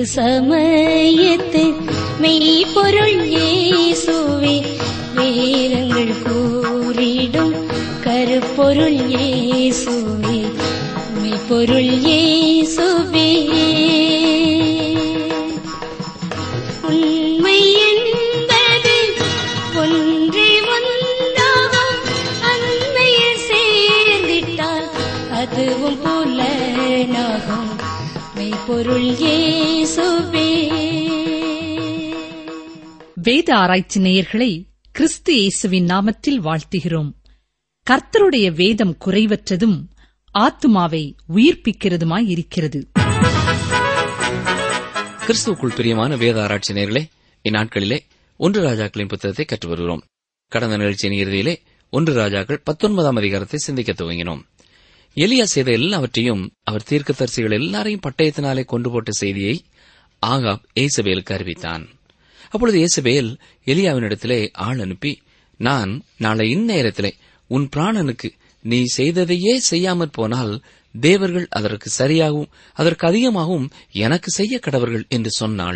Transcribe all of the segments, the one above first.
தீர்க்க சமயத்து மெய்ப்பொருள் இயேசுவே வேதங்கள் கூறிடும் கருப்பொருள் இயேசுவே மெய்ப்பொருள் இயேசுவே உண்மை என்பது ஒன்றே ஒன்றாகும் அண்மையில் சேர்ந்திட்டால் அதுவும் புலனாகும் மெய்ப்பொருள் இயேசுவே வேத ஆராய்ச்சி நேயர்களை கிறிஸ்து இயேசுவின் நாமத்தில் வாழ்த்துகிறோம் கர்த்தருடைய வேதம் குறைவற்றதும் ஆத்துமாவை உயிர்ப்பிக்கிறதுமாய் இருக்கிறது கிறிஸ்துவுக்குள் பிரியமான வேத ஆராய்ச்சி நேயர்களே இந்நாட்களிலே ஒன்று ராஜாக்களின் புத்தகத்தை கற்று வருகிறோம் கடந்த நிகழ்ச்சியின் இறுதியிலே ஒன்று ராஜாக்கள் பத்தொன்பதாம் அதிகாரத்தை சிந்திக்க துவங்கினோம் எலியா செய்த எல்லாவற்றையும் அவர் தீர்க்கதரிசிகள் எல்லாரையும் பட்டயத்தினாலே கொண்டு போட்ட செய்தியை ஆகாப் ஏசபேலுக்கு அறிவித்தான் அப்பொழுது ஏசபேல் எலியாவினிடத்திலே ஆள் அனுப்பி நான் நாளை இந்நேரத்திலே உன் பிராணனுக்கு நீ செய்ததையே செய்யாமற் போனால் தேவர்கள் அதற்கு சரியாகவும் அதற்கு அதிகமாகவும் எனக்கு செய்ய கடவர்கள் என்று சொன்னாள்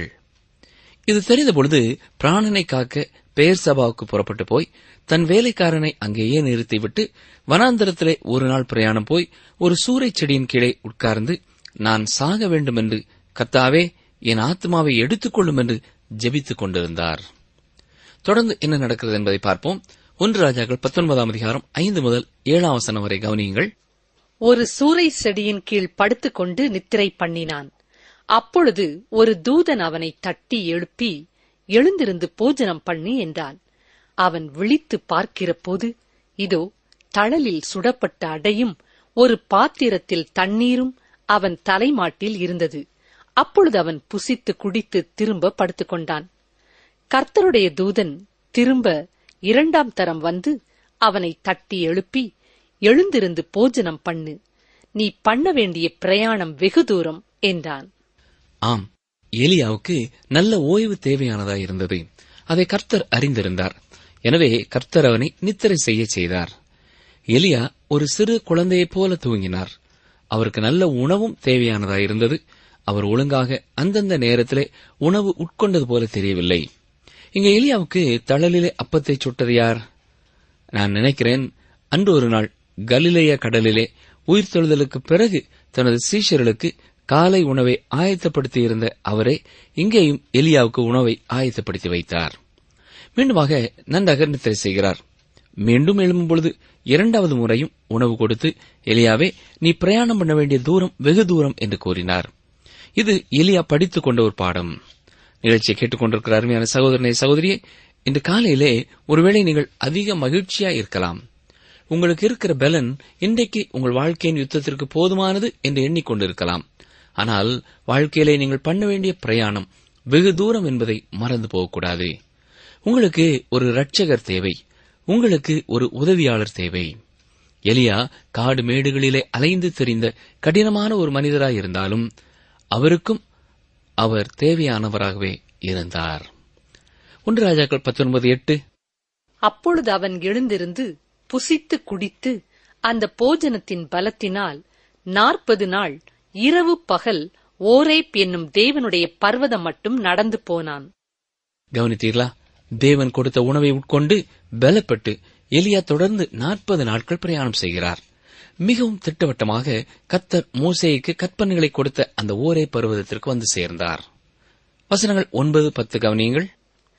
இது தெரிந்த பொழுது பிராணனை காக்க பெயர் சபாவுக்கு புறப்பட்டு போய் தன் வேலைக்காரனை அங்கேயே நிறுத்திவிட்டு வனாந்தரத்திலே ஒரு நாள் பிரயாணம் போய் ஒரு சூறைச் செடியின் கீழே உட்கார்ந்து நான் சாக வேண்டும் என்று கத்தாவே என் ஆத்மாவை எடுத்துக்கொள்ளும் என்று ஜெபித்துக் கொண்டிருந்தார் தொடர்ந்து என்ன நடக்கிறது என்பதை பார்ப்போம் ஒன்று ராஜாக்கள் பத்தொன்பதாம் அதிகாரம் ஐந்து முதல் ஏழாம் வசனம் வரை கவனியுங்கள் ஒரு சூறை செடியின் கீழ் படுத்துக்கொண்டு நித்திரை பண்ணினான் அப்பொழுது ஒரு தூதன் அவனை தட்டி எழுப்பி எழுந்திருந்து போஜனம் பண்ணி என்றான் அவன் விழித்து பார்க்கிறபோது இதோ தழலில் சுடப்பட்ட அடையும் ஒரு பாத்திரத்தில் தண்ணீரும் அவன் தலைமாட்டில் இருந்தது அப்பொழுது அவன் புசித்து குடித்து திரும்ப படுத்துக்கொண்டான் கர்த்தருடைய தூதன் திரும்ப இரண்டாம் தரம் வந்து அவனை தட்டி எழுப்பி எழுந்திருந்து போஜனம் பண்ணு நீ பண்ண வேண்டிய பிரயாணம் வெகு தூரம் என்றான் ஆம் எலியாவுக்கு நல்ல ஓய்வு தேவையானதாய் இருந்தது அதை கர்த்தர் அறிந்திருந்தார் எனவே கர்த்தர் அவனை நித்திரை செய்ய செய்தார் எலியா ஒரு சிறு குழந்தையைப் போல தூங்கினார் அவருக்கு நல்ல உணவும் தேவையானதாய் இருந்தது அவர் ஒழுங்காக அந்தந்த நேரத்திலே உணவு உட்கொண்டது போல தெரியவில்லை இங்க எலியாவுக்கு தழலிலே அப்பத்தை சுட்டது யார் நான் நினைக்கிறேன் அன்று ஒரு நாள் கலிலேய கடலிலே உயிர்த்தெழுதலுக்கு பிறகு தனது சீஷர்களுக்கு காலை உணவை ஆயத்தப்படுத்தியிருந்த அவரே இங்கேயும் எலியாவுக்கு உணவை ஆயத்தப்படுத்தி வைத்தார் மீண்டுமாக நன்றாக நித்திரை செய்கிறார் மீண்டும் எழும்பும் பொழுது இரண்டாவது முறையும் உணவு கொடுத்து எலியாவே நீ பிரயாணம் பண்ண வேண்டிய தூரம் வெகு தூரம் என்று கூறினார் இது எலியா படித்துக் கொண்ட ஒரு பாடம் நிகழ்ச்சியை கேட்டுக்கொண்டிருக்கிற அருமையான சகோதரனை சகோதரியே இன்று காலையிலே ஒருவேளை நீங்கள் அதிக மகிழ்ச்சியா இருக்கலாம் உங்களுக்கு இருக்கிற பலன் இன்றைக்கு உங்கள் வாழ்க்கையின் யுத்தத்திற்கு போதுமானது என்று எண்ணிக்கொண்டிருக்கலாம் ஆனால் வாழ்க்கையிலே நீங்கள் பண்ண வேண்டிய பிரயாணம் வெகு தூரம் என்பதை மறந்து போகக்கூடாது உங்களுக்கு ஒரு இரட்சகர் தேவை உங்களுக்கு ஒரு உதவியாளர் தேவை எலியா காடு மேடுகளிலே அலைந்து திரிந்த கடினமான ஒரு மனிதராய் இருந்தாலும் அவருக்கும் அவர் தேவையானவராகவே இருந்தார் ஒன்று ராஜாக்கள் பத்தொன்பது எட்டு அப்பொழுது அவன் எழுந்திருந்து புசித்து குடித்து அந்த போஜனத்தின் பலத்தினால் நாற்பது நாள் இரவு பகல் ஓரேப் என்னும் தேவனுடைய பர்வதம் மட்டும் நடந்து போனான் கவனித்தீர்களா தேவன் கொடுத்த உணவை உட்கொண்டு பலப்பட்டு எலியா தொடர்ந்து நாற்பது நாட்கள் பிரயாணம் செய்கிறார் மிகவும் திட்டவட்டமாக கத்தர் மோசேக்கு கற்பனைகளை கொடுத்த அந்த ஓரே பருவதத்திற்கு வந்து சேர்ந்தார் வசனங்கள் ஒன்பது பத்து கவனியுங்கள்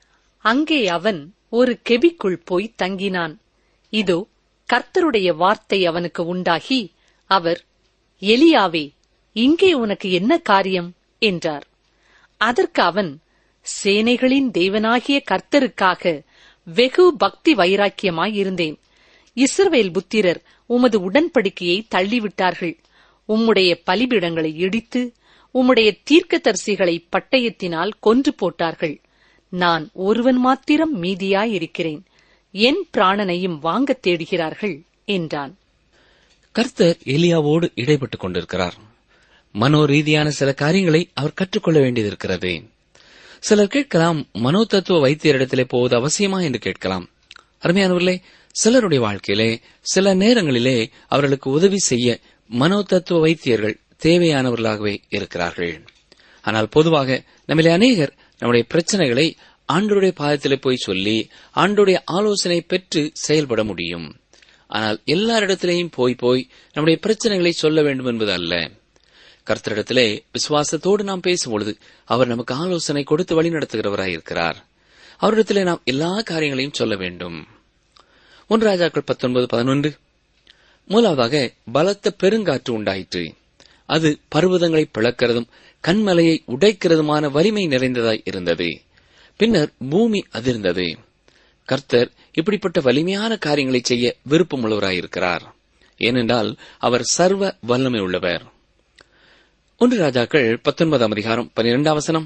அங்கே அவன் ஒரு கெபிக்குள் போய் தங்கினான் இதோ கர்த்தருடைய வார்த்தை அவனுக்கு உண்டாகி அவர் எலியாவே இங்கே உனக்கு என்ன காரியம் என்றார் அதற்கு அவன் சேனைகளின் தேவனாகிய கர்த்தருக்காக வெகு பக்தி வைராக்கியமாயிருந்தேன் இஸ்ரவேல் புத்திரர் உமது உடன்படிக்கையை தள்ளிவிட்டார்கள் உம்முடைய பலிபீடங்களை இடித்து உம்முடைய தீர்க்கதரிசிகளை பட்டயத்தினால் கொன்று போட்டார்கள் நான் ஒருவன் மாத்திரம் மீதியாயிருக்கிறேன் என் பிராணனையும் வாங்கத் தேடுகிறார்கள் என்றான் கர்த்தர் எலியாவோடு இடைப்பட்டுக் கொண்டிருக்கிறார் மனோ ரீதியான சில காரியங்களை அவர் கற்றுக்கொள்ள வேண்டியதிருக்கிறது சிலர் கேட்கலாம் மனோ தத்துவ வைத்தியரிடத்திலே போவது அவசியமா என்று கேட்கலாம் அருமையானவர்களே சிலருடைய வாழ்க்கையிலே சில நேரங்களிலே அவர்களுக்கு உதவி செய்ய மனோ தத்துவ வைத்தியர்கள் தேவையானவர்களாகவே இருக்கிறார்கள் ஆனால் பொதுவாக நம்மிலே அநேகர் நம்முடைய பிரச்சனைகளை ஆண்டோருடைய பாதத்திலே போய் சொல்லி ஆண்டோடைய ஆலோசனை பெற்று செயல்பட முடியும் ஆனால் எல்லாரிடத்திலேயும் போய் போய் நம்முடைய பிரச்சனைகளை சொல்ல வேண்டும் என்பது அல்ல கர்த்தரிடத்திலே விசுவாசத்தோடு நாம் பேசும்பொழுது அவர் நமக்கு ஆலோசனை கொடுத்து வழி நடத்துகிறவராயிருக்கிறார் அவரிடத்திலே நாம் எல்லா காரியங்களையும் சொல்ல வேண்டும் ஒன்று ராஜாக்கள் பத்தொன்பது பதினொன்று முதலாவதாக பலத்த பெருங்காற்று உண்டாயிற்று அது பர்வதங்களை பிளக்கிறதும் கண்மலையை உடைக்கிறதுமான வலிமை நிறைந்ததாய் இருந்தது பின்னர் பூமி அதிர்ந்தது கர்த்தர் இப்படிப்பட்ட வலிமையான காரியங்களை செய்ய விருப்பமுள்ளவராயிருக்கிறார் ஏனென்றால் அவர் சர்வ வல்லமை உள்ளவர் ஒன்று ராஜாக்கள் பத்தொன்பதாம் அதிகாரம் பனிரெண்டாம் வசனம்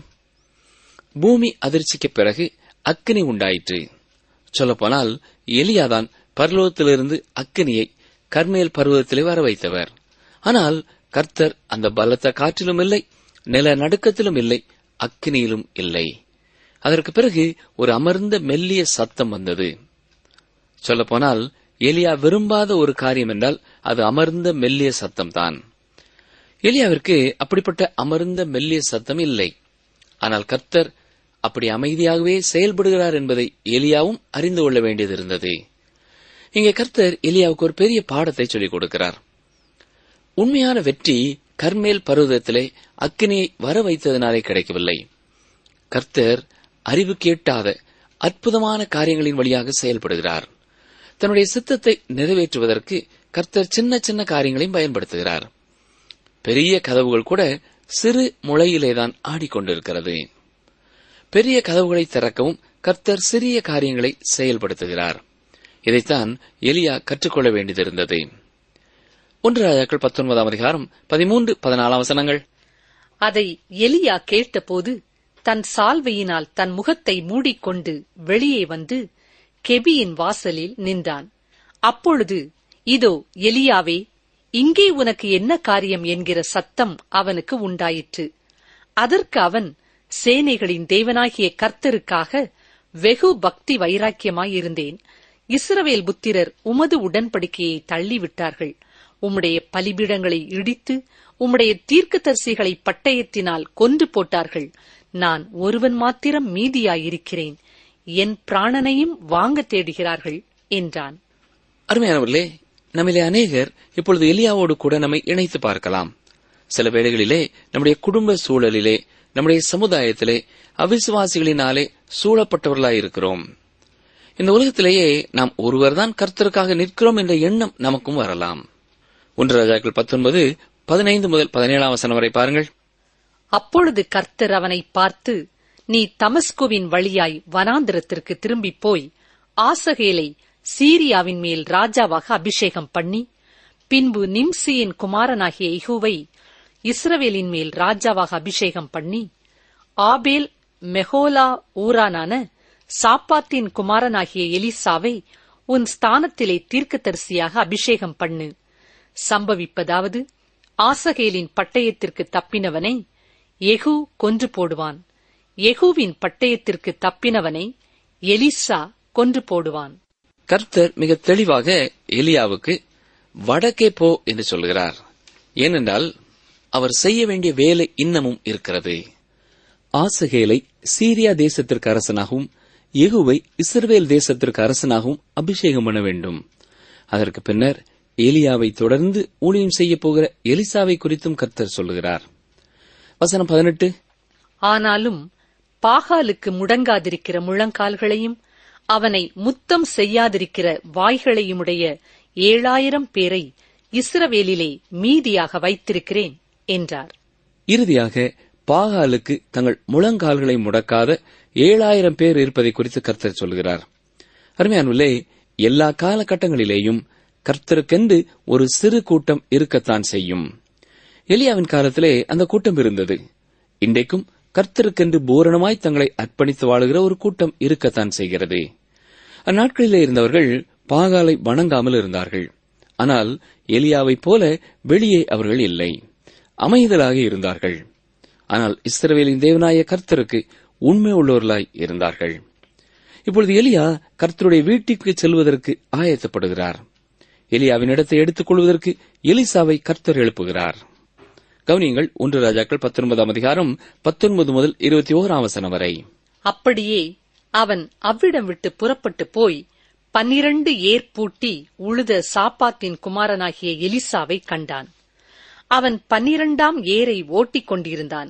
பூமி அதிர்ச்சிக்கு பிறகு அக்கினி உண்டாயிற்று சொல்லப்போனால் எலியாதான் பர்லோகத்திலிருந்து அக்கினியை கர்மேல் பருவத்திலே வர வைத்தவர் ஆனால் கர்த்தர் அந்த பலத்த காற்றிலும் இல்லை நில நடுக்கத்திலும் இல்லை அக்கினியிலும் இல்லை அதற்கு பிறகு ஒரு அமர்ந்த மெல்லிய சத்தம் வந்தது சொல்லப்போனால் எலியா விரும்பாத ஒரு காரியம் என்றால் அது அமர்ந்த மெல்லிய சத்தம்தான் எலியாவிற்கு அப்படிப்பட்ட அமர்ந்த மெல்லிய சத்தம் இல்லை ஆனால் கர்த்தர் அப்படி அமைதியாகவே செயல்படுகிறார் என்பதை எலியாவும் அறிந்து கொள்ள வேண்டியது இருந்தது இங்கே கர்த்தர் எலியாவுக்கு ஒரு பெரிய பாடத்தை சொல்லிக் கொடுக்கிறார் உண்மையான வெற்றி கர்மேல் பருவதத்திலே அக்கினியை வர வைத்ததினாலே கிடைக்கவில்லை கர்த்தர் அறிவு கேட்டாத அற்புதமான காரியங்களின் வழியாக செயல்படுகிறார் தன்னுடைய சித்தத்தை நிறைவேற்றுவதற்கு கர்த்தர் சின்ன சின்ன காரியங்களையும் பயன்படுத்துகிறார் பெரிய கதவுகள் கூட சிறு முளையிலேதான் ஆடிக்கொண்டிருக்கிறது பெரிய கதவுகளை திறக்கவும் கர்த்தர் சிறிய காரியங்களை செயல்படுத்துகிறார் இதைத்தான் எலியா கற்றுக்கொள்ள வேண்டியதிருந்தது ஒன்று ராஜாக்கள் பத்தொன்பதாம் அதிகாரம் பதிமூன்று பதினாலாம் வசனங்கள் அதை எலியா கேட்டபோது தன் சால்வையினால் தன் முகத்தை மூடிக்கொண்டு வெளியே வந்து கெபியின் வாசலில் நின்றான் அப்பொழுது இதோ எலியாவே இங்கே உனக்கு என்ன காரியம் என்கிற சத்தம் அவனுக்கு உண்டாயிற்று அதற்கு அவன் சேனைகளின் தேவனாகிய கர்த்தருக்காக வெகு பக்தி வைராக்கியமாயிருந்தேன் இஸ்ரவேல் புத்திரர் உமது உடன்படிக்கையை தள்ளிவிட்டார்கள் உம்முடைய பலிபீடங்களை இடித்து உம்முடைய தீர்க்கதரிசிகளை பட்டயத்தினால் கொன்று போட்டார்கள் நான் ஒருவன் மாத்திரம் மீதியாயிருக்கிறேன் என் பிராணனையும் வாங்க தேடுகிறார்கள் என்றான் அருமையானவர்களே நம்மிலே அநேகர் இப்பொழுது எலியாவோடு கூட நம்மை இணைத்து பார்க்கலாம் சில வேளைகளிலே நம்முடைய குடும்ப சூழலிலே நம்முடைய சமுதாயத்திலே அவிசுவாசிகளினாலே சூழப்பட்டவர்களாய் இருக்கிறோம் இந்த உலகத்திலேயே நாம் ஒருவர்தான் கர்த்தருக்காக நிற்கிறோம் என்ற எண்ணம் நமக்கும் வரலாம் ஒன்று ராஜாக்கள் பத்தொன்பது பதினைந்து முதல் பதினேழாம் வசனம் வரை பாருங்கள் அப்பொழுது கர்த்தர் அவனை பார்த்து நீ தமஸ்குவின் வழியாய் வனாந்திரத்திற்கு திரும்பிப் போய் ஆசகேலை சீரியாவின் மேல் ராஜாவாக அபிஷேகம் பண்ணி பின்பு நிம்சியின் குமாரனாகிய இகுவை இஸ்ரவேலின் மேல் ராஜாவாக அபிஷேகம் பண்ணி ஆபேல் மெஹோலா ஊரானான சாப்பாத்தின் குமாரனாகிய எலிசாவை உன் ஸ்தானத்திலே தீர்க்கதரிசியாக அபிஷேகம் பண்ணு சம்பவிப்பதாவது ஆசகேலின் பட்டயத்திற்கு தப்பினவனை எகு கொன்று போடுவான் எகுவின் பட்டயத்திற்கு தப்பினவனை எலிசா கொன்று போடுவான் கர்த்தர் மிக தெளிவாக எலியாவுக்கு வடக்கே போ என்று சொல்கிறார் ஏனென்றால் அவர் செய்ய வேண்டிய வேலை இன்னமும் இருக்கிறது ஆசகேலை சீரியா தேசத்திற்கு அரசனாகவும் எகுவை இஸ்ரவேல் தேசத்திற்கு அரசனாகவும் அபிஷேகம் பண்ண வேண்டும் அதற்கு பின்னர் எலியாவை தொடர்ந்து ஊழியம் செய்ய போகிற எலிசாவை குறித்தும் கர்த்தர் சொல்லுகிறார் வசனம் பதினெட்டு ஆனாலும் பாகாலுக்கு முடங்காதிருக்கிற முழங்கால்களையும் அவனை முத்தம் செய்யாதிருக்கிற வாய்களையுமுடைய ஏழாயிரம் பேரை இஸ்ரவேலிலே மீதியாக வைத்திருக்கிறேன் என்றார் இறுதியாக பாகாலுக்கு தங்கள் முழங்கால்களை முடக்காத ஏழாயிரம் பேர் இருப்பதை குறித்து கர்த்தர் சொல்கிறார் அருமையானுள்ளே எல்லா காலகட்டங்களிலேயும் கர்த்தருக்கென்று ஒரு சிறு கூட்டம் இருக்கத்தான் செய்யும் எலியாவின் காலத்திலே அந்த கூட்டம் இருந்தது இன்றைக்கும் கர்த்தருக்கென்று பூரணமாய் தங்களை அர்ப்பணித்து வாழுகிற ஒரு கூட்டம் இருக்கத்தான் செய்கிறது அந்நாட்களிலே இருந்தவர்கள் பாகாலை வணங்காமல் இருந்தார்கள் ஆனால் எலியாவைப் போல வெளியே அவர்கள் இல்லை அமைதலாக இருந்தார்கள் ஆனால் இஸ்ரவேலின் தேவனாய கர்த்தருக்கு உண்மை உள்ளவர்களாய் இருந்தார்கள் இப்பொழுது எலியா கர்த்தருடைய வீட்டிற்கு செல்வதற்கு ஆயத்தப்படுகிறார் எலியாவின் இடத்தை எடுத்துக் கொள்வதற்கு எலிசாவை கர்த்தர் எழுப்புகிறார் கவனியங்கள் ஒன்று ராஜாக்கள் பத்தொன்பதாம் அதிகாரம் பத்தொன்பது முதல் இருபத்தி ஓராம் வசனம் வரை அப்படியே அவன் அவ்விடம் விட்டு புறப்பட்டு போய் பன்னிரண்டு ஏர் பூட்டி உழுத சாப்பாத்தின் குமாரனாகிய எலிசாவை கண்டான் அவன் பன்னிரண்டாம் ஏரை ஓட்டிக் கொண்டிருந்தான்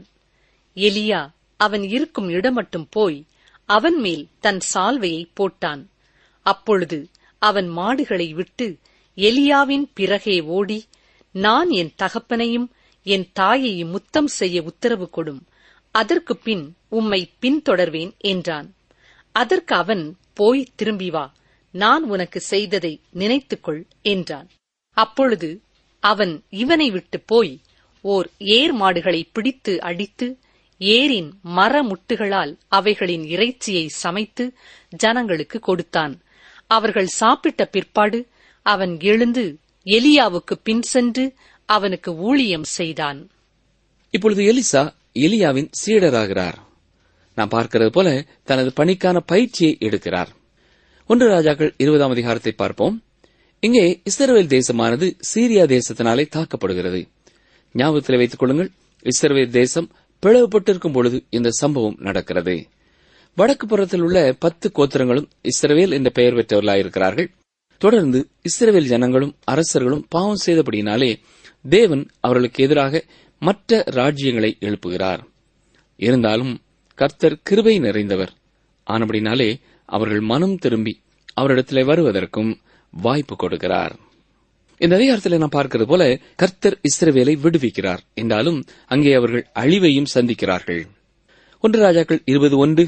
எலியா அவன் இருக்கும் இடமட்டும் போய் அவன் மேல் தன் சால்வையை போட்டான் அப்பொழுது அவன் மாடுகளை விட்டு எலியாவின் பிறகே ஓடி நான் என் தகப்பனையும் என் தாயையும் முத்தம் செய்ய உத்தரவு கொடும் அதற்கு பின் உம்மை பின்தொடர்வேன் என்றான் அதற்கு அவன் போய் திரும்பி வா நான் உனக்கு செய்ததை நினைத்துக்கொள் என்றான் அப்பொழுது அவன் இவனை விட்டு போய் ஓர் ஏர் மாடுகளை பிடித்து அடித்து ஏரின் மரமுட்டுகளால் அவைகளின் இறைச்சியை சமைத்து ஜனங்களுக்கு கொடுத்தான் அவர்கள் சாப்பிட்ட பிற்பாடு அவன் எழுந்து எலியாவுக்கு பின் சென்று அவனுக்கு ஊழியம் செய்தான் இப்பொழுது எலிசா எலியாவின் சீடராகிறார் நாம் பார்க்கிறது போல தனது பணிக்கான பயிற்சியை எடுக்கிறார் ஒன்று ராஜாக்கள் இருபதாம் அதிகாரத்தை பார்ப்போம் இங்கே இஸ்ரவேல் தேசமானது சீரியா தேசத்தினாலே தாக்கப்படுகிறது ஞாபகத்தில் வைத்துக் கொள்ளுங்கள் இஸ்ரவேல் தேசம் பிளவுபட்டிருக்கும் பொழுது இந்த சம்பவம் நடக்கிறது வடக்கு புறத்தில் உள்ள பத்து கோத்திரங்களும் இஸ்ரவேல் என்ற பெயர் பெற்றவர்களாயிருக்கிறார்கள் தொடர்ந்து இஸ்ரவேல் ஜனங்களும் அரசர்களும் பாவம் செய்தபடியினாலே தேவன் அவர்களுக்கு எதிராக மற்ற ராஜ்யங்களை எழுப்புகிறார் இருந்தாலும் கர்த்தர் கிருபை நிறைந்தவர் ஆனபடினாலே அவர்கள் மனம் திரும்பி அவரிடத்திலே வருவதற்கும் வாய்ப்பு கொடுக்கிறார் இந்த அதிகாரத்தில் நாம் பார்க்கிறது போல கர்த்தர் இஸ்ரவேலை விடுவிக்கிறார் என்றாலும் அங்கே அவர்கள் அழிவையும் சந்திக்கிறார்கள் ஒன்று ராஜாக்கள் இருபது ஒன்று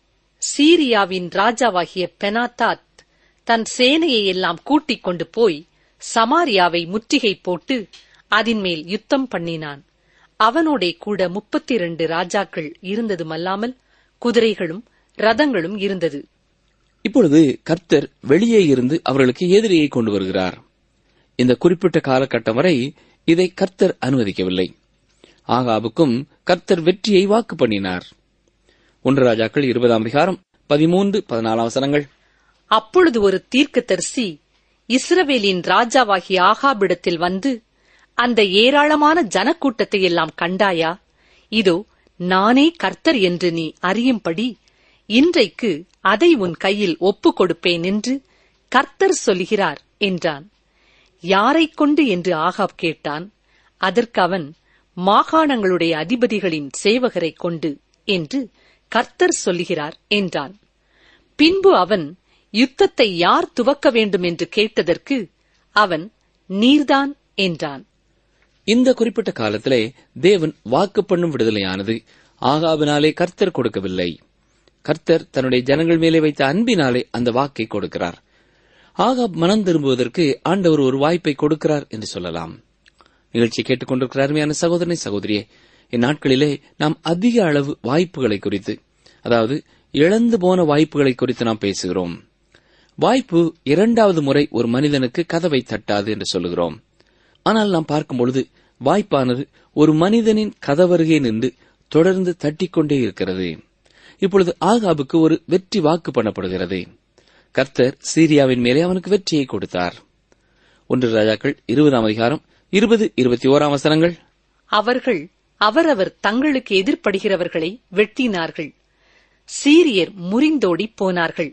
சீரியாவின் ராஜாவாகிய பெனாத்தாத் தன் சேனையை எல்லாம் கூட்டிக் கொண்டு போய் சமாரியாவை முற்றுகை போட்டு அதின் மேல் யுத்தம் பண்ணினான் அவனோடே கூட முப்பத்தி இரண்டு ராஜாக்கள் இருந்ததுமல்லாமல் குதிரைகளும் ரதங்களும் இருந்தது இப்பொழுது கர்த்தர் வெளியே இருந்து அவர்களுக்கு எதிரியை கொண்டு வருகிறார் இந்த குறிப்பிட்ட காலகட்டம் வரை இதை கர்த்தர் அனுமதிக்கவில்லை ஆகாபுக்கும் கர்த்தர் வெற்றியை வாக்கு பண்ணினார் ஒன்று ராஜாக்கள் இருபதாம் அதிகாரம் பதிமூன்று பதினாலாம் வசனங்கள் அப்பொழுது ஒரு தீர்க்கதரிசி இஸ்ரவேலின் ராஜாவாகிய ஆகாபிடத்தில் வந்து அந்த ஏராளமான ஜனக்கூட்டத்தை எல்லாம் கண்டாயா இதோ நானே கர்த்தர் என்று நீ அறியும்படி இன்றைக்கு அதை உன் கையில் ஒப்புக் கொடுப்பேன் என்று கர்த்தர் சொல்கிறார் என்றான் யாரைக் கொண்டு என்று ஆகாப் கேட்டான் அதற்கு அவன் மாகாணங்களுடைய அதிபதிகளின் சேவகரைக் கொண்டு என்று கர்த்தர் சொல்லுகிறார் என்றான் பின்பு அவன் யுத்தத்தை யார் துவக்க வேண்டும் என்று கேட்டதற்கு அவன் நீர்தான் என்றான் இந்த குறிப்பிட்ட காலத்திலே தேவன் வாக்கு பண்ணும் விடுதலையானது ஆகாபினாலே கர்த்தர் கொடுக்கவில்லை கர்த்தர் தன்னுடைய ஜனங்கள் மேலே வைத்த அன்பினாலே அந்த வாக்கை கொடுக்கிறார் ஆகாப் மனம் திரும்புவதற்கு ஆண்டவர் ஒரு வாய்ப்பை கொடுக்கிறார் என்று சொல்லலாம் நிகழ்ச்சி கேட்டுக்கொண்டிருக்கிற அருமையான சகோதரனை சகோதரியே இந்நாட்களிலே நாம் அதிக அளவு வாய்ப்புகளை குறித்து அதாவது இழந்து போன வாய்ப்புகளை குறித்து நாம் பேசுகிறோம் வாய்ப்பு இரண்டாவது முறை ஒரு மனிதனுக்கு கதவை தட்டாது என்று சொல்லுகிறோம் ஆனால் நாம் பார்க்கும் பொழுது வாய்ப்பானது ஒரு மனிதனின் கதவருகே நின்று தொடர்ந்து தட்டிக்கொண்டே இருக்கிறது இப்பொழுது ஆகாபுக்கு ஒரு வெற்றி வாக்கு பண்ணப்படுகிறது கர்த்தர் சீரியாவின் மேலே அவனுக்கு வெற்றியை கொடுத்தார் ஒன்று ராஜாக்கள் இருபதாம் அதிகாரம் இருபது இருபத்தி ஓராம் வசனங்கள் அவர்கள் அவரவர் தங்களுக்கு எதிர்ப்படுகிறவர்களை வெட்டினார்கள் சீரியர் முறிந்தோடி போனார்கள்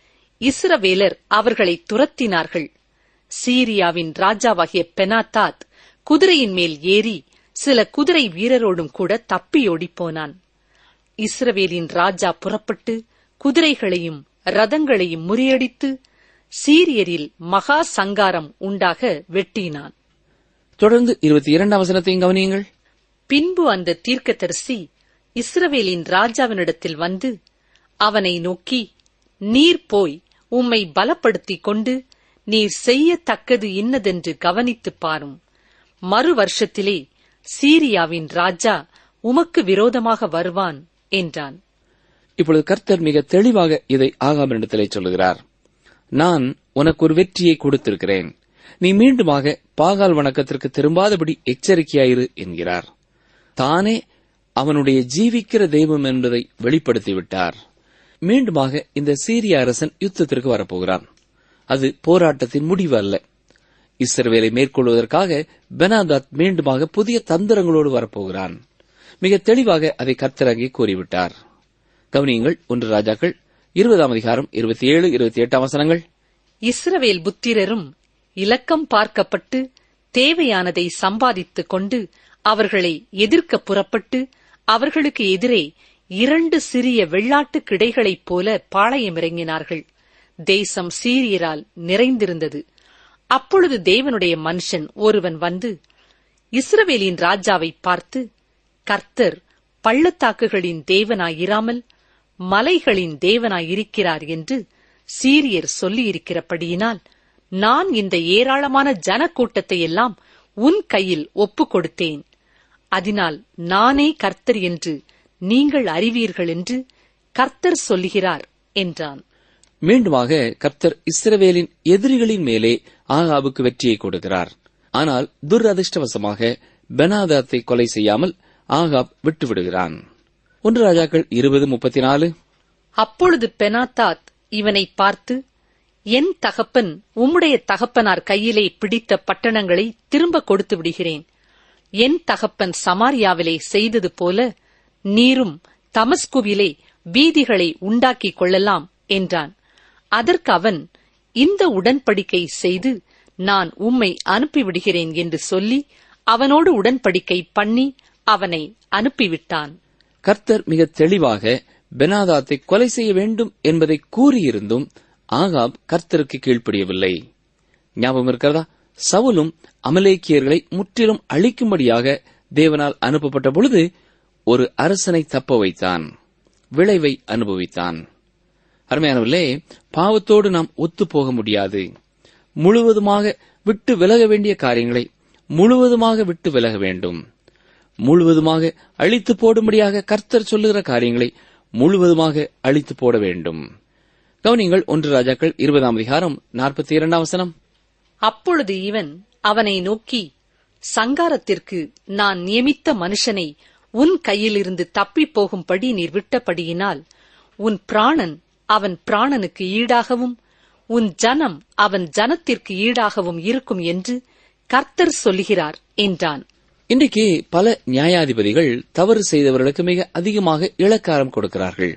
இஸ்ரவேலர் அவர்களை துரத்தினார்கள் சீரியாவின் ராஜாவாகிய பெனாத்தாத் குதிரையின் மேல் ஏறி சில குதிரை வீரரோடும் கூட தப்பியோடிப் போனான் இஸ்ரவேலின் ராஜா புறப்பட்டு குதிரைகளையும் ரதங்களையும் முறியடித்து சீரியரில் மகா சங்காரம் உண்டாக வெட்டினான் தொடர்ந்து இருபத்தி இரண்டாம் வசனத்தையும் கவனியுங்கள் பின்பு அந்த தீர்க்கதரிசி இஸ்ரவேலின் ராஜாவினிடத்தில் வந்து அவனை நோக்கி நீர் போய் உம்மை பலப்படுத்திக் கொண்டு நீர் செய்யத்தக்கது இன்னதென்று கவனித்துப் பாரும் மறு வருஷத்திலே சீரியாவின் ராஜா உமக்கு விரோதமாக வருவான் என்றான் இப்பொழுது கர்த்தர் மிக தெளிவாக இதை ஆகாமிடத்திலே சொல்லுகிறார் நான் உனக்கு ஒரு வெற்றியை கொடுத்திருக்கிறேன் நீ மீண்டுமாக பாகால் வணக்கத்திற்கு திரும்பாதபடி எச்சரிக்கையாயிரு என்கிறார் தானே அவனுடைய ஜீவிக்கிற தெய்வம் என்பதை வெளிப்படுத்திவிட்டார் மீண்டுமாக இந்த சீரிய அரசன் யுத்தத்திற்கு வரப்போகிறான் அது போராட்டத்தின் முடிவு அல்ல இஸ்ரவேலை மேற்கொள்வதற்காக பெனாதாத் மீண்டுமாக புதிய தந்திரங்களோடு வரப்போகிறான் மிக தெளிவாக அதை கர்த்தர் அங்கே கூறிவிட்டார் கவனியுங்கள் ஒன்று ராஜாக்கள் இருபதாம் அதிகாரம் இருபத்தி ஏழு இருபத்தி எட்டாம் வசனங்கள் இஸ்ரவேல் புத்திரரும் இலக்கம் பார்க்கப்பட்டு தேவையானதை சம்பாதித்துக் கொண்டு அவர்களை எதிர்க்க புறப்பட்டு அவர்களுக்கு எதிரே இரண்டு சிறிய வெள்ளாட்டு கிடைகளைப் போல பாளையமிறங்கினார்கள் தேசம் சீரியரால் நிறைந்திருந்தது அப்பொழுது தேவனுடைய மனுஷன் ஒருவன் வந்து இஸ்ரவேலின் ராஜாவை பார்த்து கர்த்தர் பள்ளத்தாக்குகளின் தேவனாயிராமல் மலைகளின் தேவனாயிருக்கிறார் என்று சீரியர் சொல்லியிருக்கிறபடியினால் நான் இந்த ஏராளமான ஜனக்கூட்டத்தை எல்லாம் உன் கையில் ஒப்புக் கொடுத்தேன் அதனால் நானே கர்த்தர் என்று நீங்கள் அறிவீர்கள் என்று கர்த்தர் சொல்லுகிறார் என்றான் மீண்டுமாக கர்த்தர் இஸ்ரவேலின் எதிரிகளின் மேலே ஆகாபுக்கு வெற்றியை கொடுக்கிறார் ஆனால் துரதிர்ஷ்டவசமாக பெனாதாத்தை கொலை செய்யாமல் ஆகாப் விட்டுவிடுகிறான் ஒன்று ராஜாக்கள் இருபது முப்பத்தி நாலு அப்பொழுது பெனாத்தாத் இவனை பார்த்து என் தகப்பன் உம்முடைய தகப்பனார் கையிலே பிடித்த பட்டணங்களை திரும்ப கொடுத்து விடுகிறேன் என் தகப்பன் சமாரியாவிலே செய்தது போல நீரும் தமஸ்குவிலே வீதிகளை உண்டாக்கிக் கொள்ளலாம் என்றான் அதற்கு அவன் இந்த உடன்படிக்கை செய்து நான் உம்மை அனுப்பிவிடுகிறேன் என்று சொல்லி அவனோடு உடன்படிக்கை பண்ணி அவனை அனுப்பிவிட்டான் கர்த்தர் மிக தெளிவாக பெனாதாத்தை கொலை செய்ய வேண்டும் என்பதை கூறியிருந்தும் ஆகாப் கர்த்தருக்கு கீழ்ப்படியவில்லை ஞாபகம் இருக்கிறதா சவுலும் அமலேக்கியர்களை முற்றிலும் அழிக்கும்படியாக தேவனால் அனுப்பப்பட்ட பொழுது ஒரு அரசனை தப்ப வைத்தான் விளைவை அனுபவித்தான் அருமையானவர்களே பாவத்தோடு நாம் ஒத்துப் போக முடியாது முழுவதுமாக விட்டு விலக வேண்டிய காரியங்களை முழுவதுமாக விட்டு விலக வேண்டும் முழுவதுமாக அழித்து போடும்படியாக கர்த்தர் சொல்லுகிற காரியங்களை முழுவதுமாக அழித்து போட வேண்டும் கவனிங்கள் ஒன்று ராஜாக்கள் இருபதாம் அதிகாரம் நாற்பத்தி இரண்டாம் வசனம் அப்பொழுது இவன் அவனை நோக்கி சங்காரத்திற்கு நான் நியமித்த மனுஷனை உன் கையிலிருந்து தப்பிப் போகும்படி நீர் விட்டபடியினால் உன் பிராணன் அவன் பிராணனுக்கு ஈடாகவும் உன் ஜனம் அவன் ஜனத்திற்கு ஈடாகவும் இருக்கும் என்று கர்த்தர் சொல்லுகிறார் என்றான் இன்றைக்கு பல நியாயாதிபதிகள் தவறு செய்தவர்களுக்கு மிக அதிகமாக இளக்காரம் கொடுக்கிறார்கள்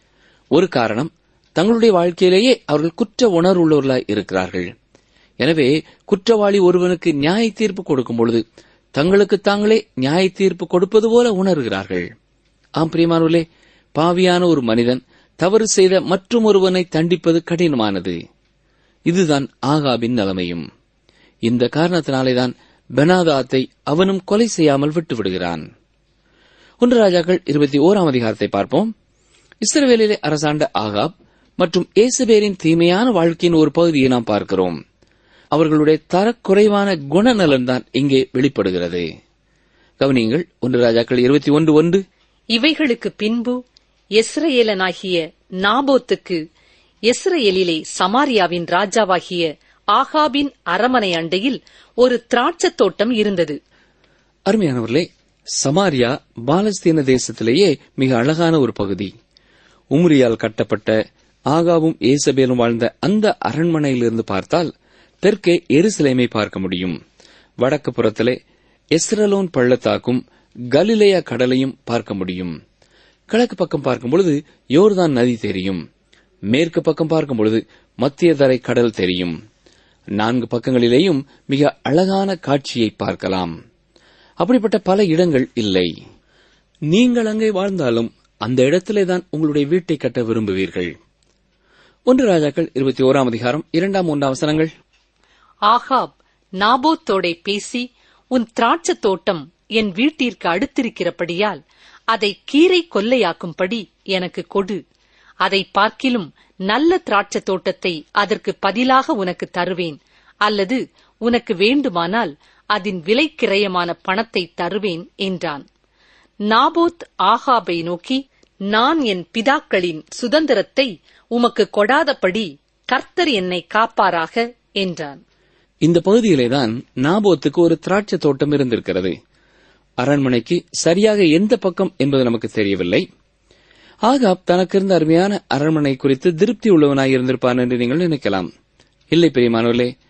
ஒரு காரணம் தங்களுடைய வாழ்க்கையிலேயே அவர்கள் குற்ற உணர்வுள்ளவர்களாய் இருக்கிறார்கள் எனவே குற்றவாளி ஒருவனுக்கு நியாய தீர்ப்பு கொடுக்கும் பொழுது தங்களுக்கு தாங்களே நியாய தீர்ப்பு கொடுப்பது போல உணர்கிறார்கள் ஆம் பிரியமானவர்களே பாவியான ஒரு மனிதன் தவறு செய்த மற்றும் ஒருவனை தண்டிப்பது கடினமானது இதுதான் ஆகாபின் நிலைமையும் இந்த காரணத்தினாலேதான் பெனாதாத்தை அவனும் கொலை செய்யாமல் விட்டு விடுகிறான் ஒன்று ராஜாக்கள் இருபத்தி ஓராம் அதிகாரத்தை பார்ப்போம் இஸ்ரவேலிலே அரசாண்ட ஆகாப் மற்றும் ஏசபேரின் தீமையான வாழ்க்கையின் ஒரு பகுதியை நாம் பார்க்கிறோம் அவர்களுடைய தரக்குறைவான குணநலன் தான் இங்கே வெளிப்படுகிறது கவனியுங்கள் ஒன்று ராஜாக்கள் இருபத்தி ஒன்று ஒன்று இவைகளுக்கு பின்பு எஸ்ரேலனாகிய நாபோத்துக்கு எஸ்ரேலிலே சமாரியாவின் ராஜாவாகிய ஆகாபின் அரமனை அண்டையில் ஒரு திராட்சத் தோட்டம் இருந்தது அருமையானவர்களே சமாரியா பாலஸ்தீன தேசத்திலேயே மிக அழகான ஒரு பகுதி உம்ரியால் கட்டப்பட்ட ஆகாவும் ஏசபேலும் வாழ்ந்த அந்த அரண்மனையிலிருந்து பார்த்தால் தெற்கே எருசலேமை பார்க்க முடியும் வடக்கு புறத்திலே எஸ்ரலோன் பள்ளத்தாக்கும் கலிலேயா கடலையும் பார்க்க முடியும் கிழக்கு பக்கம் பார்க்கும் பொழுது யோர்தான் நதி தெரியும் மேற்கு பக்கம் பார்க்கும் பொழுது மத்திய தரை கடல் தெரியும் நான்கு பக்கங்களிலேயும் மிக அழகான காட்சியை பார்க்கலாம் அப்படிப்பட்ட பல இடங்கள் இல்லை நீங்கள் அங்கே வாழ்ந்தாலும் அந்த இடத்திலே தான் உங்களுடைய வீட்டை கட்ட விரும்புவீர்கள் ஒன்று ராஜாக்கள் இருபத்தி ஓராம் அதிகாரம் இரண்டாம் மூன்றாம் வசனங்கள் ஆகாப் நாபோத்தோடே பேசி உன் திராட்சத் தோட்டம் என் வீட்டிற்கு அடுத்திருக்கிறபடியால் அதை கீரை கொல்லையாக்கும்படி எனக்கு கொடு அதை பார்க்கிலும் நல்ல திராட்சத் தோட்டத்தை அதற்கு பதிலாக உனக்கு தருவேன் அல்லது உனக்கு வேண்டுமானால் அதன் விலைக்கிரயமான பணத்தை தருவேன் என்றான் நாபோத் ஆகாபை நோக்கி நான் என் பிதாக்களின் சுதந்திரத்தை உமக்கு கொடாதபடி கர்த்தர் என்னை காப்பாராக என்றான் இந்த பகுதியிலேதான் நாபோத்துக்கு ஒரு திராட்சை தோட்டம் இருந்திருக்கிறது அரண்மனைக்கு சரியாக எந்த பக்கம் என்பது நமக்கு தெரியவில்லை ஆகாப் தனக்கு இருந்த அருமையான அரண்மனை குறித்து திருப்தி உள்ளவனாய் இருந்திருப்பான் என்று நீங்கள் நினைக்கலாம் இல்லை பெரியமானவர்களே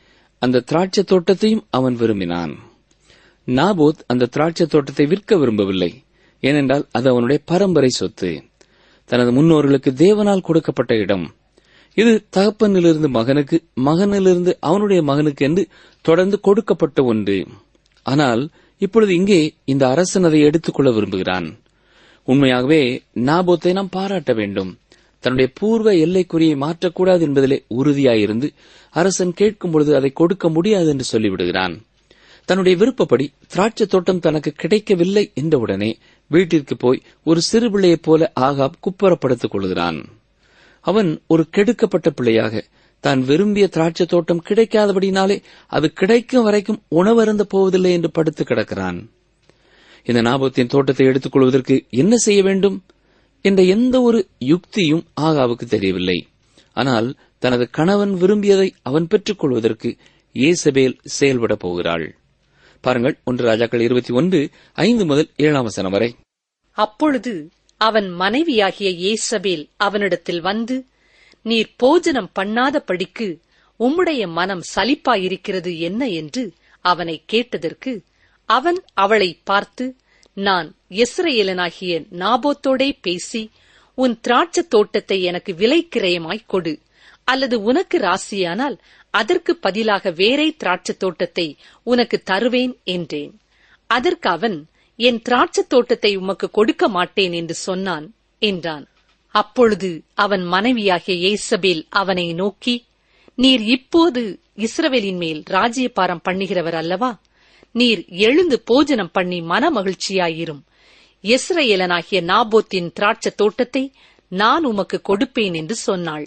அந்த திராட்சை தோட்டத்தையும் அவன் விரும்பினான் நாபோத் அந்த திராட்சை தோட்டத்தை விற்க விரும்பவில்லை ஏனென்றால் அது அவனுடைய பரம்பரை சொத்து தனது முன்னோர்களுக்கு தேவனால் கொடுக்கப்பட்ட இடம் இது தகப்பனிலிருந்து மகனுக்கு மகனிலிருந்து அவனுடைய மகனுக்கு என்று தொடர்ந்து கொடுக்கப்பட்ட ஒன்று ஆனால் இப்பொழுது இங்கே இந்த அரசன் அதை எடுத்துக்கொள்ள விரும்புகிறான் உண்மையாகவே நாபோத்தை நாம் பாராட்ட வேண்டும் தன்னுடைய பூர்வ எல்லைக்குறியை மாற்றக்கூடாது என்பதிலே உறுதியாயிருந்து அரசன் கேட்கும் பொழுது அதை கொடுக்க முடியாது என்று சொல்லிவிடுகிறான் தன்னுடைய விருப்பப்படி திராட்சை தோட்டம் தனக்கு கிடைக்கவில்லை என்றவுடனே வீட்டிற்கு போய் ஒரு சிறு பிள்ளையைப் போல ஆகாப் குப்புறப்படுத்திக் கொள்கிறான் அவன் ஒரு கெடுக்கப்பட்ட பிள்ளையாக தான் விரும்பிய திராட்சை தோட்டம் கிடைக்காதபடினாலே அது கிடைக்கும் வரைக்கும் உணவருந்த போவதில்லை என்று படுத்து கிடக்கிறான் இந்த நாபத்தின் தோட்டத்தை எடுத்துக் கொள்வதற்கு என்ன செய்ய வேண்டும் என்ற எந்த ஒரு யுக்தியும் ஆகாவுக்கு தெரியவில்லை ஆனால் தனது கணவன் விரும்பியதை அவன் பெற்றுக் கொள்வதற்கு ஏசபேல் செயல்பட போகிறாள் பாருங்கள் ஒன்று ராஜாக்கள் இருபத்தி ஒன்று ஐந்து முதல் ஏழாம் வசனம் வரை அப்பொழுது அவன் மனைவியாகிய ஏசபேல் அவனிடத்தில் வந்து நீர் போஜனம் பண்ணாதபடிக்கு உம்முடைய மனம் சலிப்பாயிருக்கிறது என்ன என்று அவனை கேட்டதற்கு அவன் அவளை பார்த்து நான் எஸ்ரேலனாகிய நாபோத்தோடே பேசி உன் திராட்சத் தோட்டத்தை எனக்கு விலைக்கிரயமாய்க் கொடு அல்லது உனக்கு ராசியானால் அதற்கு பதிலாக வேறே திராட்சத் தோட்டத்தை உனக்கு தருவேன் என்றேன் அதற்கு அவன் என் திராட்சத் தோட்டத்தை உமக்கு கொடுக்க மாட்டேன் என்று சொன்னான் என்றான் அப்பொழுது அவன் மனைவியாகிய ஏசபேல் அவனை நோக்கி நீர் இப்போது இஸ்ரவேலின் மேல் ராஜ்யபாரம் பண்ணுகிறவர் அல்லவா நீர் எழுந்து போஜனம் பண்ணி மன மகிழ்ச்சியாயிரும் எஸ்ரேலனாகிய நாபோத்தின் திராட்சத் தோட்டத்தை நான் உமக்கு கொடுப்பேன் என்று சொன்னாள்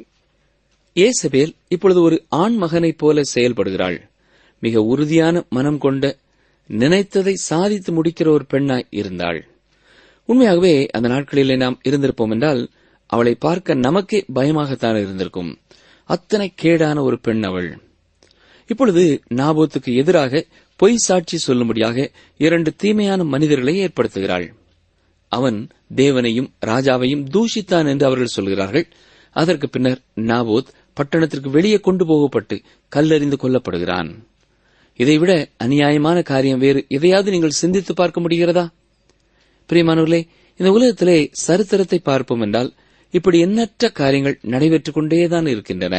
ஏசபேல் இப்பொழுது ஒரு ஆண் மகனைப் போல செயல்படுகிறாள் மிக உறுதியான மனம் கொண்ட நினைத்ததை சாதித்து முடிக்கிற ஒரு பெண்ணாய் இருந்தாள் உண்மையாகவே அந்த நாட்களிலே நாம் இருந்திருப்போம் என்றால் அவளை பார்க்க நமக்கே பயமாகத்தான் இருந்திருக்கும் அத்தனை கேடான ஒரு பெண் அவள் இப்பொழுது நாபோத்துக்கு எதிராக பொய் சாட்சி சொல்லும்படியாக இரண்டு தீமையான மனிதர்களை ஏற்படுத்துகிறாள் அவன் தேவனையும் ராஜாவையும் தூஷித்தான் என்று அவர்கள் சொல்கிறார்கள் அதற்கு பின்னர் நாபோத் பட்டணத்திற்கு வெளியே கொண்டு போகப்பட்டு கல்லறிந்து கொல்லப்படுகிறான் இதைவிட அநியாயமான காரியம் வேறு எதையாவது நீங்கள் சிந்தித்து பார்க்க முடிகிறதா பிரியமானவர்களே இந்த உலகத்திலே சரித்திரத்தை பார்ப்போம் என்றால் இப்படி எண்ணற்ற காரியங்கள் நடைபெற்றுக் கொண்டேதான் இருக்கின்றன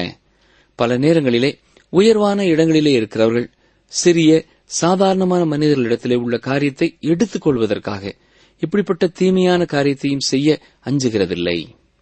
பல நேரங்களிலே உயர்வான இடங்களிலே இருக்கிறவர்கள் சிறிய சாதாரணமான மனிதர்களிடத்திலே உள்ள காரியத்தை எடுத்துக் கொள்வதற்காக இப்படிப்பட்ட தீமையான காரியத்தையும் செய்ய அஞ்சுகிறதில்லை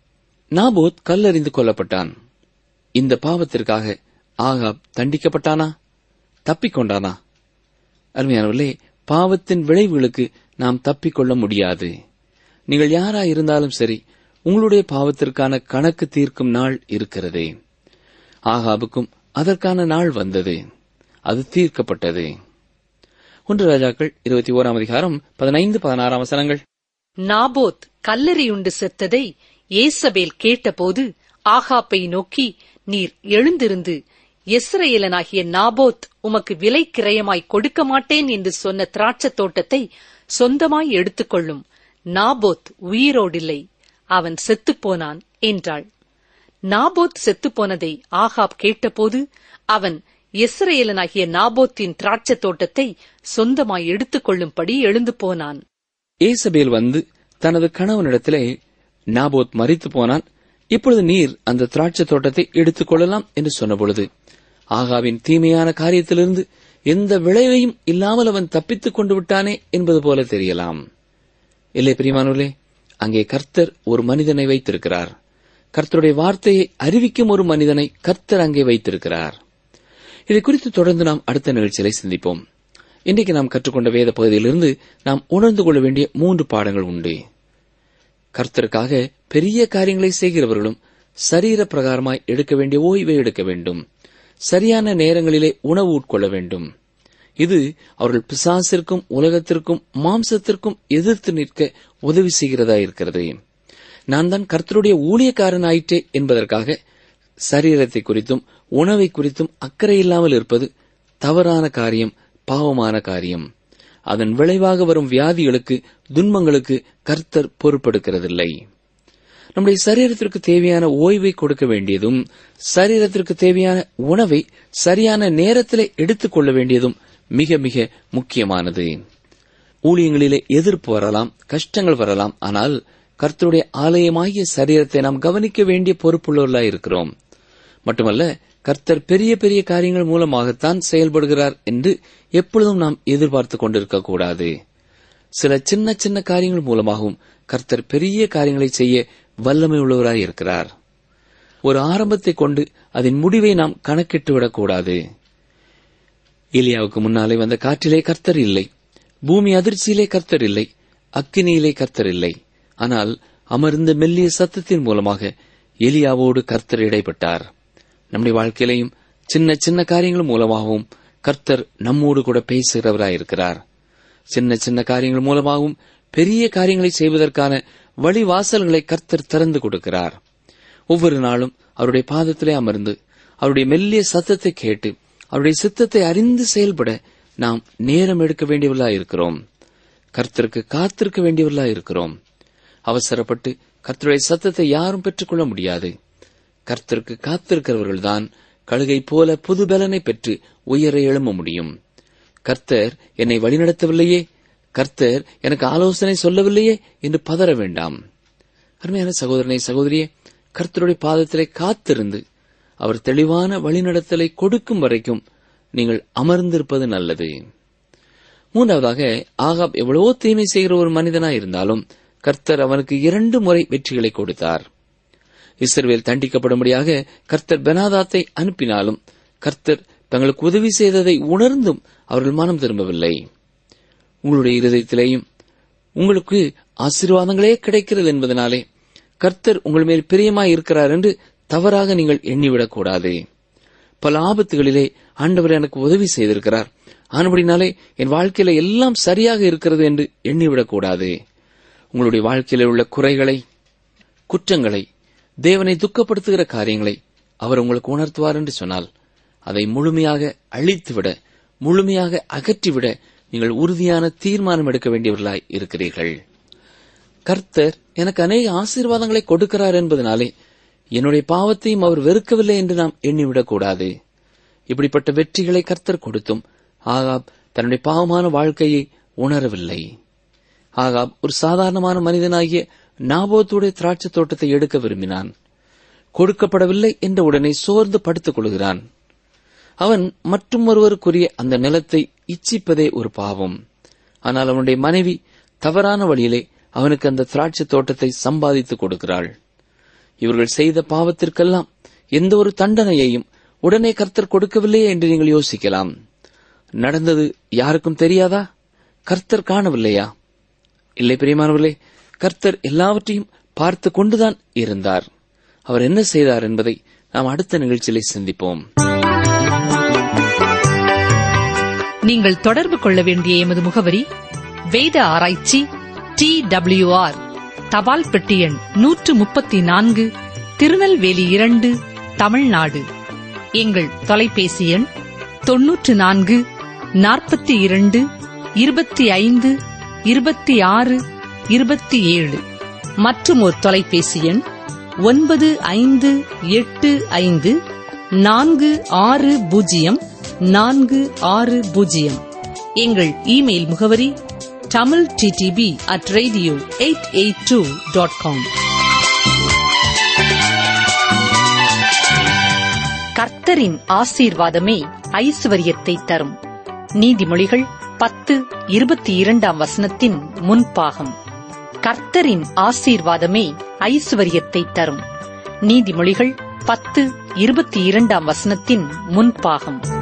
நாபோத் கல்லறிந்து கொல்லப்பட்டான் இந்த பாவத்திற்காக ஆகாப் தண்டிக்கப்பட்டானா தப்பிக்கொண்டானா அருமையானவர்களே பாவத்தின் விளைவுகளுக்கு நாம் தப்பிக்கொள்ள முடியாது நீங்கள் யாரா இருந்தாலும் சரி உங்களுடைய பாவத்திற்கான கணக்கு தீர்க்கும் நாள் இருக்கிறது ஆகாபுக்கும் அதற்கான நாள் வந்தது அது தீர்க்கப்பட்டது ஒன்று ராஜாக்கள் இருபத்தி ஓராம் அதிகாரம் பதினைந்து பதினாறாம் வசனங்கள் நாபோத் கல்லறியுண்டு செத்ததை ஏசபேல் கேட்டபோது ஆகாப்பை நோக்கி நீர் எழுந்திருந்து எஸ்ரேலனாகிய நாபோத் உமக்கு விலை கிரயமாய் கொடுக்க மாட்டேன் என்று சொன்ன திராட்சத் தோட்டத்தை சொந்தமாய் எடுத்துக்கொள்ளும் நாபோத் உயிரோடில்லை அவன் செத்துப்போனான் என்றாள் நாபோத் செத்துப்போனதை ஆகாப் கேட்டபோது அவன் எஸ்ரேலனாகிய நாபோத்தின் திராட்சத் தோட்டத்தை சொந்தமாய் எடுத்துக்கொள்ளும்படி எழுந்து போனான் ஏசபேல் வந்து தனது கணவனிடத்திலே நாபோத் மரித்து போனான் இப்பொழுது நீர் அந்த திராட்சை தோட்டத்தை எடுத்துக் கொள்ளலாம் என்று சொன்னபொழுது ஆகாவின் தீமையான காரியத்திலிருந்து எந்த விளைவையும் இல்லாமல் அவன் தப்பித்துக் கொண்டு விட்டானே என்பது போல தெரியலாம் இல்லை பிரியமானவர்களே அங்கே கர்த்தர் ஒரு மனிதனை வைத்திருக்கிறார் கர்த்தருடைய வார்த்தையை அறிவிக்கும் ஒரு மனிதனை கர்த்தர் அங்கே வைத்திருக்கிறார் இதை குறித்து தொடர்ந்து நாம் அடுத்த நிகழ்ச்சிகளை சிந்திப்போம் இன்றைக்கு நாம் கற்றுக்கொண்ட வேத பகுதியிலிருந்து நாம் உணர்ந்து கொள்ள வேண்டிய மூன்று பாடங்கள் உண்டு கர்த்தருக்காக பெரிய காரியங்களை செய்கிறவர்களும் சரீர பிரகாரமாய் எடுக்க வேண்டிய ஓய்வை எடுக்க வேண்டும் சரியான நேரங்களிலே உணவு உட்கொள்ள வேண்டும் இது அவர்கள் பிசாசிற்கும் உலகத்திற்கும் மாம்சத்திற்கும் எதிர்த்து நிற்க உதவி செய்கிறதா இருக்கிறது நான் தான் கர்த்தருடைய ஊழியக்காரன் ஆயிற்றே என்பதற்காக சரீரத்தை குறித்தும் உணவை குறித்தும் அக்கறை இல்லாமல் இருப்பது தவறான காரியம் பாவமான காரியம் அதன் விளைவாக வரும் வியாதிகளுக்கு துன்பங்களுக்கு கர்த்தர் பொறுப்பெடுக்கிறதில்லை நம்முடைய சரீரத்திற்கு தேவையான ஓய்வை கொடுக்க வேண்டியதும் சரீரத்திற்கு தேவையான உணவை சரியான நேரத்திலே எடுத்துக்கொள்ள வேண்டியதும் மிக மிக முக்கியமானது ஊழியங்களிலே எதிர்ப்பு வரலாம் கஷ்டங்கள் வரலாம் ஆனால் கர்த்தருடைய ஆலயமாகிய சரீரத்தை நாம் கவனிக்க வேண்டிய பொறுப்புள்ளவர்களாய் இருக்கிறோம் மட்டுமல்ல கர்த்தர் பெரிய பெரிய காரியங்கள் மூலமாகத்தான் செயல்படுகிறார் என்று எப்பொழுதும் நாம் எதிர்பார்த்துக் கொண்டிருக்க கூடாது சில சின்ன சின்ன காரியங்கள் மூலமாகவும் கர்த்தர் பெரிய காரியங்களை செய்ய வல்லமை உள்ளவராய் இருக்கிறார் ஒரு ஆரம்பத்தை கொண்டு அதன் முடிவை நாம் கணக்கிட்டுவிடக் கூடாது ஏலியாவுக்கு முன்னாலே வந்த காற்றிலே கர்த்தர் இல்லை பூமி அதிர்ச்சியிலே கர்த்தர் இல்லை அக்கினியிலே கர்த்தர் இல்லை ஆனால் அமர்ந்த மெல்லிய சத்தத்தின் மூலமாக எலியாவோடு கர்த்தர் இடைப்பட்டார் நம்முடைய வாழ்க்கையிலையும் சின்ன சின்ன காரியங்கள் மூலமாகவும் கர்த்தர் நம்மோடு கூட பேசுகிறவராயிருக்கிறார் சின்ன சின்ன காரியங்கள் மூலமாகவும் பெரிய காரியங்களை செய்வதற்கான வழிவாசல்களை கர்த்தர் திறந்து கொடுக்கிறார் ஒவ்வொரு நாளும் அவருடைய பாதத்திலே அமர்ந்து அவருடைய மெல்லிய சத்தத்தை கேட்டு அவருடைய சித்தத்தை அறிந்து செயல்பட நாம் நேரம் எடுக்க வேண்டியவர்களா இருக்கிறோம் கர்த்தருக்கு காத்திருக்க வேண்டியவர்களா இருக்கிறோம் அவசரப்பட்டு கர்த்தருடைய சத்தத்தை யாரும் பெற்றுக்கொள்ள முடியாது கர்த்தருக்கு காத்திருக்கிறவர்கள்தான் கழுகை போல புது பலனை பெற்று உயர எழும்ப முடியும் கர்த்தர் என்னை வழிநடத்தவில்லையே கர்த்தர் எனக்கு ஆலோசனை சொல்லவில்லையே என்று பதற வேண்டாம் அருமையான சகோதரனை சகோதரியே கர்த்தருடைய பாதத்திலே காத்திருந்து அவர் தெளிவான வழிநடத்தலை கொடுக்கும் வரைக்கும் நீங்கள் அமர்ந்திருப்பது நல்லது மூன்றாவதாக ஆகாப் எவ்வளவோ தீமை செய்கிற ஒரு மனிதனாய் இருந்தாலும் கர்த்தர் அவனுக்கு இரண்டு முறை வெற்றிகளை கொடுத்தார் இஸ்ரவேல் தண்டிக்கப்படும்படியாக கர்த்தர் பெனாதாத்தை அனுப்பினாலும் கர்த்தர் தங்களுக்கு உதவி செய்ததை உணர்ந்தும் அவர்கள் மனம் திரும்பவில்லை உங்களுடைய இருதயத்திலேயும் உங்களுக்கு ஆசீர்வாதங்களே கிடைக்கிறது என்பதனாலே கர்த்தர் உங்கள் மேல் பிரியமாய் இருக்கிறார் என்று தவறாக நீங்கள் எண்ணிவிடக் கூடாது பல ஆபத்துகளிலே ஆண்டவர் எனக்கு உதவி செய்திருக்கிறார் ஆனபடினாலே என் வாழ்க்கையில எல்லாம் சரியாக இருக்கிறது என்று எண்ணிவிடக் கூடாது உங்களுடைய வாழ்க்கையில உள்ள குறைகளை குற்றங்களை தேவனை துக்கப்படுத்துகிற காரியங்களை அவர் உங்களுக்கு உணர்த்துவார் என்று சொன்னால் அதை முழுமையாக அழித்துவிட முழுமையாக அகற்றிவிட நீங்கள் உறுதியான தீர்மானம் எடுக்க வேண்டியவர்களாய் இருக்கிறீர்கள் கர்த்தர் எனக்கு அநேக ஆசீர்வாதங்களை கொடுக்கிறார் என்பதனாலே என்னுடைய பாவத்தையும் அவர் வெறுக்கவில்லை என்று நாம் எண்ணிவிடக் கூடாது இப்படிப்பட்ட வெற்றிகளை கர்த்தர் கொடுத்தும் ஆகாப் தன்னுடைய பாவமான வாழ்க்கையை உணரவில்லை ஆகாப் ஒரு சாதாரணமான மனிதனாகிய நாபோத்துடைய திராட்சை தோட்டத்தை எடுக்க விரும்பினான் கொடுக்கப்படவில்லை என்ற உடனே சோர்ந்து படுத்துக் கொள்கிறான் அவன் மற்றும் ஒருவருக்குரிய அந்த நிலத்தை இச்சிப்பதே ஒரு பாவம் ஆனால் அவனுடைய மனைவி தவறான வழியிலே அவனுக்கு அந்த திராட்சை தோட்டத்தை சம்பாதித்துக் கொடுக்கிறாள் இவர்கள் செய்த பாவத்திற்கெல்லாம் எந்த ஒரு தண்டனையையும் உடனே கர்த்தர் கொடுக்கவில்லையே என்று நீங்கள் யோசிக்கலாம் நடந்தது யாருக்கும் தெரியாதா கர்த்தர் காணவில்லையா இல்லை பிரியமானவர்களே கர்த்தர் எல்லாவற்றையும் பார்த்து கொண்டுதான் இருந்தார் அவர் என்ன செய்தார் என்பதை நாம் அடுத்த நிகழ்ச்சியிலே சிந்திப்போம் நீங்கள் தொடர்பு கொள்ள வேண்டிய எமது முகவரி வேத ஆராய்ச்சி டி ஆர் தபால் பெட்டி எண் நூற்று முப்பத்தி நான்கு திருநெல்வேலி இரண்டு தமிழ்நாடு எங்கள் தொலைபேசி எண் தொன்னூற்று நான்கு நாற்பத்தி இரண்டு இருபத்தி ஐந்து இருபத்தி ஆறு இருபத்தி ஏழு மற்றும் ஒரு தொலைபேசி எண் ஒன்பது ஐந்து எட்டு ஐந்து நான்கு ஆறு பூஜ்ஜியம் நான்கு ஆறு பூஜ்ஜியம் எங்கள் இமெயில் முகவரி Tamil DTP at radio eight eight two dot com கர்த்தரின் ஆசீர்வாதமே ஐஸ்வர்யத்தை தரும் நீதிமொழிகள் பத்து இருபத்தி இரண்டாம் வசனத்தின் முன்பாகம் கர்த்தரின் ஆசீர்வாதமே ஐஸ்வர்யத்தை தரும் நீதிமொழிகள் பத்து இருபத்தி இரண்டாம் வசனத்தின் முன்பாகம்